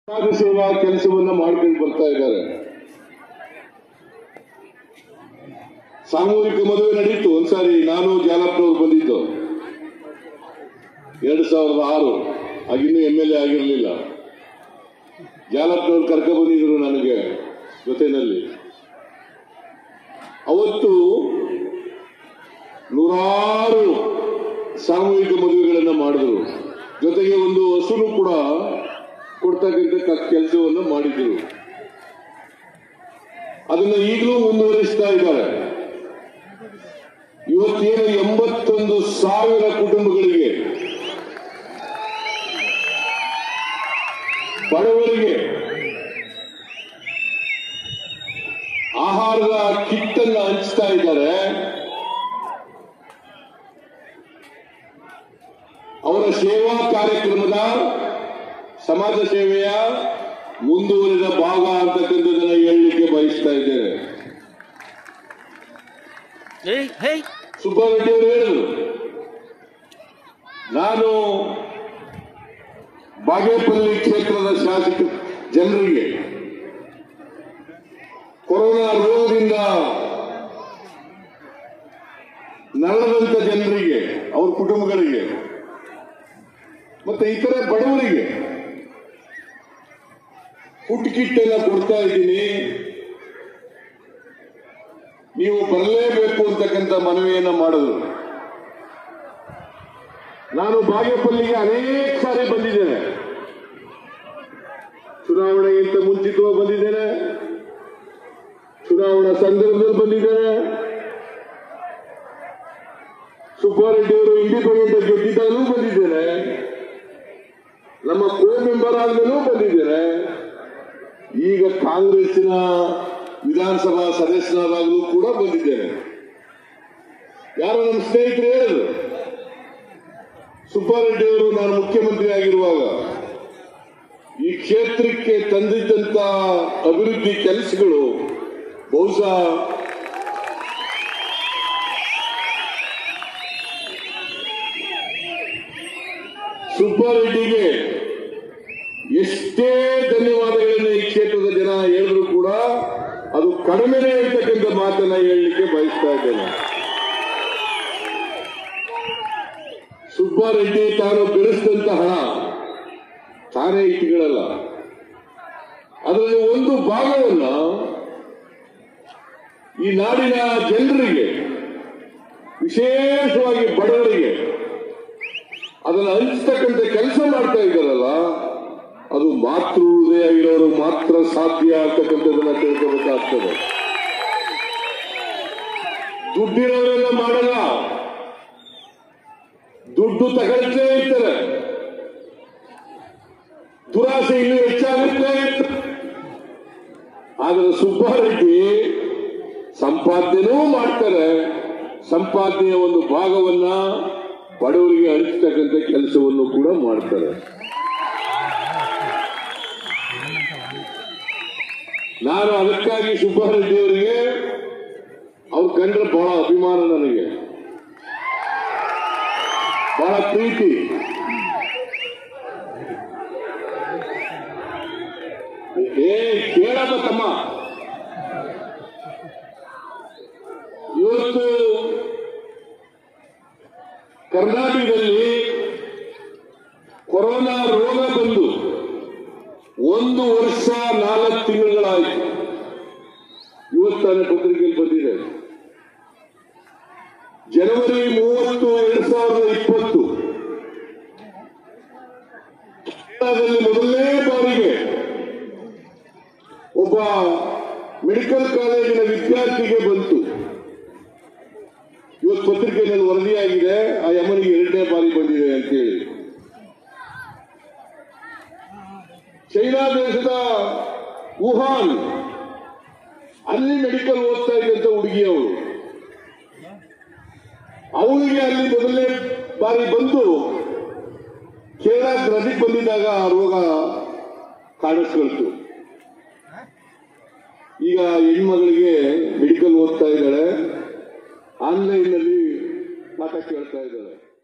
ಸಮಾಜ ಸೇವಾ ಕೆಲಸವನ್ನ ಮಾಡ್ಕೊಂಡು ಬರ್ತಾ ಇದ್ದಾರೆ ಸಾಮೂಹಿಕ ಮದುವೆ ನಡೀತು ಒಂದ್ಸಾರಿ ನಾನು ಜಾಲಪ್ರವ್ರು ಬಂದಿದ್ದು ಎರಡು ಸಾವಿರದ ಆರು ಆಗಿನ್ನೂ ಎಂ ಎಲ್ ಎ ಆಗಿರಲಿಲ್ಲ ಜಾಲಪ್ರವ್ರು ಕರ್ಕ ಬಂದಿದ್ರು ನನಗೆ ಜೊತೆನಲ್ಲಿ ಅವತ್ತು ನೂರಾರು ಸಾಮೂಹಿಕ ಮದುವೆಗಳನ್ನ ಮಾಡಿದ್ರು ಜೊತೆಗೆ ಒಂದು ಹಸುನು ಕೂಡ ಕೊಡ್ತಕ್ಕಂಥ ಕೆಲಸವನ್ನು ಮಾಡಿದ್ರು ಅದನ್ನ ಈಗಲೂ ಮುಂದುವರಿಸ್ತಾ ಇದ್ದಾರೆ ಇವತ್ತೇನು ಎಂಬತ್ತೊಂದು ಸಾವಿರ ಕುಟುಂಬಗಳಿಗೆ ಬಡವರಿಗೆ ಆಹಾರದ ಕಿಟ್ ಅನ್ನ ಹಂಚ್ತಾ ಇದ್ದಾರೆ ಅವರ ಸೇವಾ ಕಾರ್ಯಕ್ರಮದ ಸಮಾಜ ಸೇವೆಯ ಮುಂದುವರಿದ ಭಾಗ ಅಂತಕ್ಕಂಥದ್ದನ್ನ ಹೇಳಲಿಕ್ಕೆ ಬಯಸ್ತಾ ಇದ್ದೇನೆ Hey, hey. ಸುಬ್ಬಾರೆಡ್ಡಿ ಅವರು ಹೇಳಿದರು ನಾನು ಬಾಗೇಪಲ್ಲಿ ಕ್ಷೇತ್ರದ ಶಾಸಕ ಜನರಿಗೆ ಕೊರೋನಾ ರೋಗದಿಂದ ನರಳದಂತ ಜನರಿಗೆ ಅವ್ರ ಕುಟುಂಬಗಳಿಗೆ ಮತ್ತೆ ಇತರ ಬಡವರಿಗೆ ಫುಡ್ ಕಿಟ್ ಎಲ್ಲ ಕೊಡ್ತಾ ಇದ್ದೀನಿ ನೀವು ಬರಲೇಬೇಕು ಅಂತಕ್ಕಂಥ ಮನವಿಯನ್ನ ಮಾಡಿದ್ರು ನಾನು ಬಾಗೇಪಲ್ಲಿಗೆ ಅನೇಕ ಸಾರಿ ಬಂದಿದ್ದೇನೆ ಚುನಾವಣೆಗಿಂತ ಮುಂಚಿತವಾಗಿ ಬಂದಿದ್ದೇನೆ ಚುನಾವಣಾ ಸಂದರ್ಭದಲ್ಲಿ ಬಂದಿದ್ದೇನೆ ಸುಬ್ಬಾರೆಡ್ಡಿ ಅವರು ಇಂಡಿಪೆಂಡೆಂಟ್ ಗೆದ್ದಿದ್ದಾಗಲೂ ಬಂದಿದ್ದೇನೆ ನಮ್ಮ ಕೋ ಮೆಂಬರ್ ಆದ್ಮೇಲೂ ಬಂದಿದ್ದೇನೆ ಈಗ ಕಾಂಗ್ರೆಸ್ಸಿನ ವಿಧಾನಸಭಾ ಸದಸ್ಯನಾದಾಗಲೂ ಕೂಡ ಬಂದಿದ್ದೇನೆ ಯಾರೋ ನಮ್ಮ ಸ್ನೇಹಿತರು ಹೇಳಿದ್ರು ಸುಬ್ಬಾರೆಡ್ಡಿ ಅವರು ನಾನು ಮುಖ್ಯಮಂತ್ರಿ ಆಗಿರುವಾಗ ಈ ಕ್ಷೇತ್ರಕ್ಕೆ ತಂದಿದ್ದಂತ ಅಭಿವೃದ್ಧಿ ಕೆಲಸಗಳು ಬಹುಶಃ ಸುಬ್ಬಾರೆಡ್ಡಿಗೆ ಎಷ್ಟೇ ಧನ್ಯವಾದಗಳನ್ನು ಈ ಕ್ಷೇತ್ರದ ಜನ ಹೇಳಿದ್ರು ಕೂಡ ಅದು ಕಡಿಮೆನೇ ಇರ್ತಕ್ಕಂಥ ಮಾತನ್ನ ಹೇಳಲಿಕ್ಕೆ ಬಯಸ್ತಾ ಇದ್ದೇನೆ ಸುಬ್ಬಾರೆಡ್ಡಿ ತಾನು ಗಳಿಸಿದಂತ ಹಣ ತಾನೇ ಇಟ್ಟುಗಳಲ್ಲ ಅದರಲ್ಲಿ ಒಂದು ಭಾಗವನ್ನ ಈ ನಾಡಿನ ಜನರಿಗೆ ವಿಶೇಷವಾಗಿ ಬಡವರಿಗೆ ಅದನ್ನು ಹಂಚತಕ್ಕಂಥ ಕೆಲಸ ಮಾಡ್ತಾ ಇದ್ದಾರಲ್ಲ ಅದು ಮಾತೃ ಹೃದಯ ಇರೋರು ಮಾತ್ರ ಸಾಧ್ಯ ಆಗ್ತಕ್ಕಂಥದ್ದನ್ನ ತಿಳ್ಕೋಬೇಕಾಗ್ತದೆ ದುಡ್ಡಿರೋರೆಲ್ಲ ಮಾಡಲ್ಲ ದುಡ್ಡು ತಗೊಳ್ತೇ ಇರ್ತಾರೆ ದುರಾಸೆ ಇನ್ನೂ ಹೆಚ್ಚಾಗುತ್ತೇ ಇರ್ತದೆ ಆದ್ರೆ ಸುಬ್ಬಾರೆಡ್ಡಿ ಸಂಪಾದನೆನೂ ಮಾಡ್ತಾರೆ ಸಂಪಾದನೆಯ ಒಂದು ಭಾಗವನ್ನ ಬಡವರಿಗೆ ಹಂಚತಕ್ಕಂಥ ಕೆಲಸವನ್ನು ಕೂಡ ಮಾಡ್ತಾರೆ ನಾನು ಅದಕ್ಕಾಗಿ ಸುಬ್ಬಾರೆಡ್ಡಿ ಅವರಿಗೆ ಅವ್ರು ಕಂಡ್ರೆ ಬಹಳ ಅಭಿಮಾನ ನನಗೆ ಬಹಳ ಪ್ರೀತಿ ಏ ಕೇಳಪ್ಪ ತಮ್ಮ ಇವತ್ತು ಕರ್ನಾಟಕದಲ್ಲಿ ಕೊರೋನಾ ರೋಗ ಬಂದು ಒಂದು ವರ್ಷ ನಾಲ್ಕು ತಿಂಗಳುಗಳಾಯಿತು ಇವತ್ತಾನೆ ಪತ್ರಿಕೆಯಲ್ಲಿ ಬಂದಿದೆ ಜನವರಿ ಮೂವತ್ತು ಎರಡ್ ಸಾವಿರದ ಇಪ್ಪತ್ತು ಕೇರಳದಲ್ಲಿ ಮೊದಲನೇ ಬಾರಿಗೆ ಒಬ್ಬ ಮೆಡಿಕಲ್ ಕಾಲೇಜಿನ ವಿದ್ಯಾರ್ಥಿಗೆ ಬಂತು ಇವತ್ತು ಪತ್ರಿಕೆಯಲ್ಲಿ ವರದಿಯಾಗಿದೆ ಆ ಯಮನಿಗೆ ಎರಡನೇ ಬಾರಿ ಬಂದಿದೆ ಅಂತೇಳಿ ಚೈನಾ ದೇಶದ ವುಹಾನ್ ಅಲ್ಲಿ ಮೆಡಿಕಲ್ ಓದ್ತಾ ಇದ್ದಂತ ಹುಡುಗಿ ಅವಳು ಅವಳಿಗೆ ಅಲ್ಲಿ ಮೊದಲನೇ ಬಾರಿ ಬಂದು ಕೇರಳ ರಜೆಗೆ ಬಂದಿದ್ದಾಗ ಆ ರೋಗ ಕಾಣಿಸ್ಕೊಳ್ತು ಈಗ ಹೆಣ್ಮಗಳಿಗೆ ಮೆಡಿಕಲ್ ಓದ್ತಾ ಇದ್ದಾಳೆ ಆನ್ಲೈನ್ ನಲ್ಲಿ ಪಾಠ ಕೇಳ್ತಾ ಇದ್ದಾಳೆ